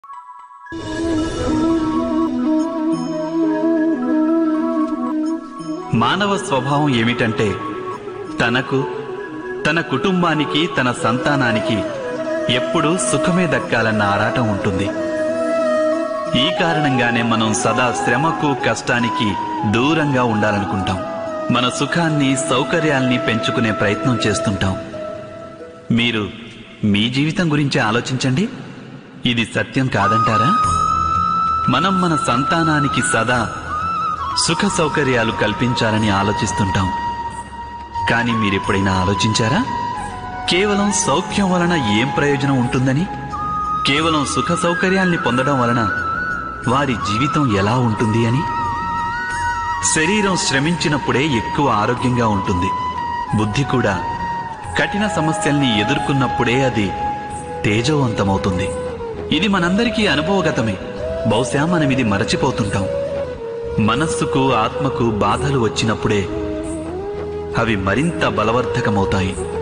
మానవ స్వభావం ఏమిటంటే తనకు తన కుటుంబానికి తన సంతానానికి ఎప్పుడూ సుఖమే దక్కాలన్న ఆరాటం ఉంటుంది ఈ కారణంగానే మనం సదా శ్రమకు కష్టానికి దూరంగా ఉండాలనుకుంటాం మన సుఖాన్ని సౌకర్యాల్ని పెంచుకునే ప్రయత్నం చేస్తుంటాం మీరు మీ జీవితం గురించి ఆలోచించండి ఇది సత్యం కాదంటారా మనం మన సంతానానికి సదా సుఖ సౌకర్యాలు కల్పించాలని ఆలోచిస్తుంటాం కానీ మీరెప్పుడైనా ఆలోచించారా కేవలం సౌఖ్యం వలన ఏం ప్రయోజనం ఉంటుందని కేవలం సుఖ సౌకర్యాల్ని పొందడం వలన వారి జీవితం ఎలా ఉంటుంది అని శరీరం శ్రమించినప్పుడే ఎక్కువ ఆరోగ్యంగా ఉంటుంది బుద్ధి కూడా కఠిన సమస్యల్ని ఎదుర్కొన్నప్పుడే అది తేజవంతమవుతుంది ఇది మనందరికీ అనుభవగతమే బహుశా మనం ఇది మరచిపోతుంటాం మనస్సుకు ఆత్మకు బాధలు వచ్చినప్పుడే అవి మరింత బలవర్ధకమవుతాయి